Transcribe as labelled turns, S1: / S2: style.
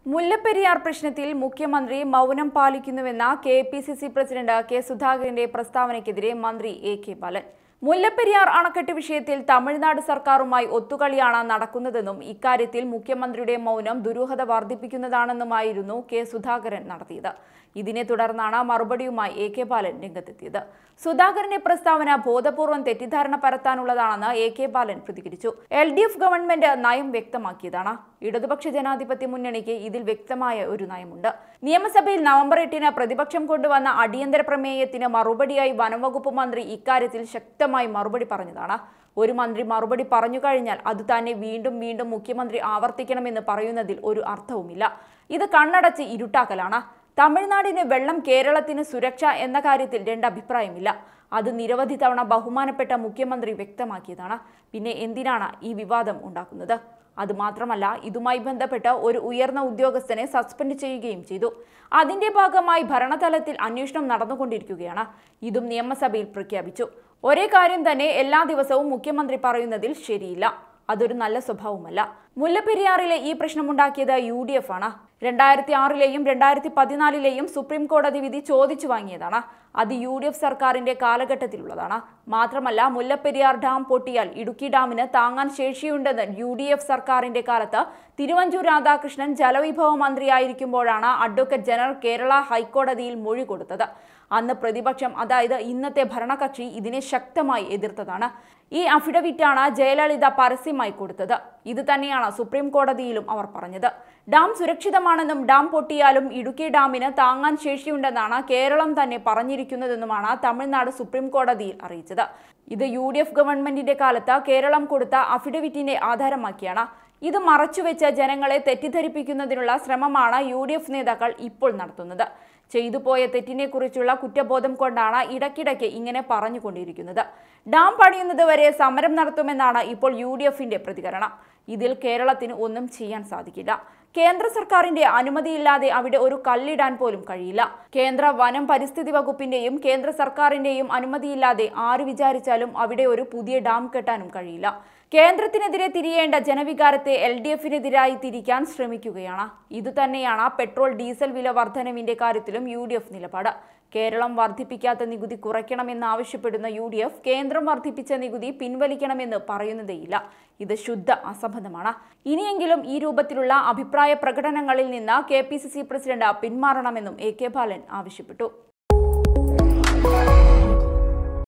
S1: മുല്ലപ്പെരിയാർ പ്രശ്നത്തിൽ മുഖ്യമന്ത്രി മൗനം പാലിക്കുന്നുവെന്ന K P C C president K സുധാകരന്റെ പ്രസ്താവനയ്ക്കെതിരെ മന്ത്രി എ കെ ബാലൻ മുല്ലപ്പെരിയാർ അണക്കെട്ട് വിഷയത്തിൽ തമിഴ്നാട് സർക്കാരുമായി ഒത്തുകളിയാണ് നടക്കുന്നതെന്നും ഇക്കാര്യത്തിൽ മുഖ്യമന്ത്രിയുടെ മൗനം ദുരൂഹത വർദ്ധിപ്പിക്കുന്നതാണെന്നുമായിരുന്നു കെ സുധാകരൻ നടത്തിയത് ഇതിനെ തുടർന്നാണ് മറുപടിയുമായി എ കെ ബാലൻ രംഗത്തെത്തിയത് സുധാകരന്റെ പ്രസ്താവന ബോധപൂർവം തെറ്റിദ്ധാരണ പരത്താനുള്ളതാണെന്ന് എ കെ ബാലൻ പ്രതികരിച്ചു എൽ ഡി എഫ് ഗവൺമെന്റ് നയം വ്യക്തമാക്കിയതാണ് ഇടതുപക്ഷ ജനാധിപത്യ മുന്നണിക്ക് ഇതിൽ വ്യക്തമായ ഒരു നയമുണ്ട് നിയമസഭയിൽ നവംബർ എട്ടിന് പ്രതിപക്ഷം കൊണ്ടുവന്ന അടിയന്തര പ്രമേയത്തിന് മറുപടിയായി വനംവകുപ്പ് മന്ത്രി ഇക്കാര്യത്തിൽ ശക്തമായി മറുപടി പറഞ്ഞതാണ് ഒരു മന്ത്രി മറുപടി പറഞ്ഞു കഴിഞ്ഞാൽ അത് തന്നെ വീണ്ടും വീണ്ടും മുഖ്യമന്ത്രി ആവർത്തിക്കണമെന്ന് പറയുന്നതിൽ ഒരു അർത്ഥവുമില്ല ഇത് കണ്ണടച്ച് ഇരുട്ടാക്കലാണ് തമിഴ്നാടിന് വെള്ളം കേരളത്തിന് സുരക്ഷ എന്ന കാര്യത്തിൽ രണ്ട് അഭിപ്രായമില്ല അത് നിരവധി തവണ ബഹുമാനപ്പെട്ട മുഖ്യമന്ത്രി വ്യക്തമാക്കിയതാണ് പിന്നെ എന്തിനാണ് ഈ വിവാദം ഉണ്ടാക്കുന്നത് അതുമാത്രമല്ല ഇതുമായി ബന്ധപ്പെട്ട് ഒരു ഉയർന്ന ഉദ്യോഗസ്ഥനെ സസ്പെൻഡ് ചെയ്യുകയും ചെയ്തു അതിന്റെ ഭാഗമായി ഭരണതലത്തിൽ അന്വേഷണം നടന്നുകൊണ്ടിരിക്കുകയാണ് ഇതും നിയമസഭയിൽ പ്രഖ്യാപിച്ചു ഒരേ കാര്യം തന്നെ എല്ലാ ദിവസവും മുഖ്യമന്ത്രി പറയുന്നതിൽ ശരിയില്ല അതൊരു നല്ല സ്വഭാവമല്ല മുല്ലപ്പെരിയാറിലെ ഈ പ്രശ്നമുണ്ടാക്കിയത് യു ഡി എഫ് ആണ് രണ്ടായിരത്തി ആറിലെയും രണ്ടായിരത്തി പതിനാലിലെയും സുപ്രീം കോടതി വിധി ചോദിച്ചു വാങ്ങിയതാണ് അത് യു ഡി എഫ് സർക്കാരിന്റെ കാലഘട്ടത്തിലുള്ളതാണ് മാത്രമല്ല മുല്ലപ്പെരിയാർ ഡാം പൊട്ടിയാൽ ഇടുക്കി ഡാമിന് താങ്ങാൻ ശേഷിയുണ്ടെന്ന് യു ഡി എഫ് സർക്കാരിന്റെ കാലത്ത് തിരുവഞ്ചൂർ രാധാകൃഷ്ണൻ ജലവിഭവ മന്ത്രിയായിരിക്കുമ്പോഴാണ് അഡ്വക്കേറ്റ് ജനറൽ കേരള ഹൈക്കോടതിയിൽ മൊഴി കൊടുത്തത് അന്ന് പ്രതിപക്ഷം അതായത് ഇന്നത്തെ ഭരണകക്ഷി ഇതിനെ ശക്തമായി എതിർത്തതാണ് ഈ അഫിഡവിറ്റാണ് ജയലളിത പരസ്യമായി കൊടുത്തത് ഇത് തന്നെയാണ് സുപ്രീം കോടതിയിലും അവർ പറഞ്ഞത് ഡാം സുരക്ഷിതമാണെന്നും ഡാം പൊട്ടിയാലും ഇടുക്കി ഡാമിന് താങ്ങാൻ ശേഷിയുണ്ടെന്നാണ് കേരളം തന്നെ പറഞ്ഞിരിക്കുന്നതെന്നുമാണ് തമിഴ്നാട് സുപ്രീം കോടതിയിൽ അറിയിച്ചത് ഇത് യു ഡി എഫ് ഗവൺമെന്റിന്റെ കാലത്ത് കേരളം കൊടുത്ത അഫിഡവിറ്റിന്റെ ആധാരമാക്കിയാണ് ഇത് മറച്ചുവെച്ച് ജനങ്ങളെ തെറ്റിദ്ധരിപ്പിക്കുന്നതിനുള്ള ശ്രമമാണ് യു ഡി എഫ് നേതാക്കൾ ഇപ്പോൾ നടത്തുന്നത് ചെയ്തു പോയ തെറ്റിനെക്കുറിച്ചുള്ള കുറ്റബോധം കൊണ്ടാണ് ഇടയ്ക്കിടയ്ക്ക് ഇങ്ങനെ പറഞ്ഞുകൊണ്ടിരിക്കുന്നത് ഡാം പണിയുന്നത് വരെ സമരം നടത്തുമെന്നാണ് ഇപ്പോൾ യു ഡി എഫിന്റെ പ്രതികരണം ഇതിൽ കേരളത്തിന് ഒന്നും ചെയ്യാൻ സാധിക്കില്ല കേന്ദ്ര സർക്കാരിന്റെ അനുമതിയില്ലാതെ അവിടെ ഒരു കല്ലിടാൻ പോലും കഴിയില്ല കേന്ദ്ര വനം പരിസ്ഥിതി വകുപ്പിന്റെയും കേന്ദ്ര സർക്കാരിന്റെയും അനുമതിയില്ലാതെ ആര് വിചാരിച്ചാലും അവിടെ ഒരു പുതിയ ഡാം കെട്ടാനും കഴിയില്ല കേന്ദ്രത്തിനെതിരെ തിരിയേണ്ട ജനവികാരത്തെ എൽ ഡി എഫിനെതിരായി തിരിക്കാൻ ശ്രമിക്കുകയാണ് ഇതുതന്നെയാണ് പെട്രോൾ ഡീസൽ വില വർധനവിന്റെ കാര്യത്തിലും യു ഡി എഫ് നിലപാട് കേരളം വർദ്ധിപ്പിക്കാത്ത നികുതി കുറയ്ക്കണമെന്നാവശ്യപ്പെടുന്ന യു ഡി എഫ് കേന്ദ്രം വർദ്ധിപ്പിച്ച നികുതി പിൻവലിക്കണമെന്ന് പറയുന്നതേയില്ല ഇത് ശുദ്ധ അസംബന്ധമാണ് ഇനിയെങ്കിലും ഈ രൂപത്തിലുള്ള അഭിപ്രായ പ്രകടനങ്ങളിൽ നിന്ന് K P C C president പിന്മാറണമെന്നും എ കെ ബാലൻ ആവശ്യപ്പെട്ടു